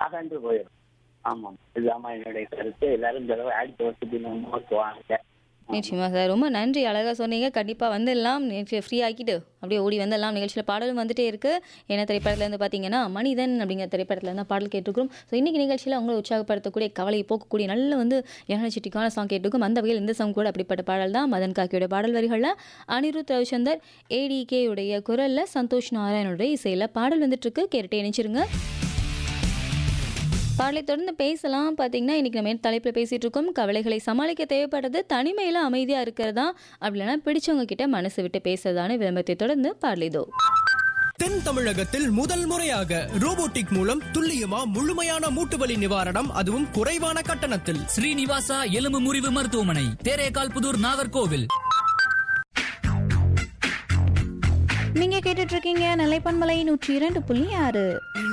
அகன்று போயிடும் ஆமாம் இதுதான் என்னுடைய கருத்து எல்லாரும் இந்த தடவை அடுத்த வருஷத்துக்கு முன்னோக்கு வாங்க நிச்சயமா சார் ரொம்ப நன்றி அழகாக சொன்னீங்க கண்டிப்பாக வந்துடலாம் ஃப்ரீ ஆக்கிட்டு அப்படியே ஓடி வந்துடலாம் நிகழ்ச்சியில் பாடலும் வந்துட்டே இருக்கு என்ன திரைப்படத்துல இருந்து பார்த்தீங்கன்னா மனிதன் அப்படிங்கிற திரைப்படத்துல இருந்து பாடல் கேட்டுருக்கோம் ஸோ இன்னைக்கு நிகழ்ச்சியில் அவங்களை உற்சாகப்படுத்தக்கூடிய கவலையை போக்கக்கூடிய நல்ல வந்து எனர்ஜெட்டிக்கான சாங் கேட்டுருக்கோம் அந்த வகையில் இந்த சாங் கூட அப்படிப்பட்ட பாடல் தான் மதன் காக்கியோட பாடல் வரிகளில் அனிருத் ரவிச்சந்தர் ஏடிகே உடைய குரலில் சந்தோஷ் நாராயணனுடைய இசையில் பாடல் வந்துட்டு இருக்கு கேட்டுட்டே இணைச்சிருங்க பாடலை தொடர்ந்து பேசலாம் பார்த்தீங்கன்னா இன்றைக்கி நம்ம என்ன தலைப்பில் பேசிகிட்டு இருக்கோம் கவலைகளை சமாளிக்க தேவைப்படுறது தனிமையில் அமைதியாக இருக்கிறதா அப்படி இல்லைன்னா பிடிச்சவங்க கிட்ட மனசு விட்டு பேசுறதான விளம்பரத்தை தொடர்ந்து பாடலிதோ தென் தமிழகத்தில் முதல் முறையாக ரோபோட்டிக் மூலம் துல்லியமா முழுமையான மூட்டுவலி நிவாரணம் அதுவும் குறைவான கட்டணத்தில் ஸ்ரீனிவாசா எலும்பு முறிவு மருத்துவமனை தேரேகால் புதூர் நாகர்கோவில் நீங்க கேட்டுட்டு இருக்கீங்க நிலைப்பன்மலை நூற்றி இரண்டு புள்ளி ஆறு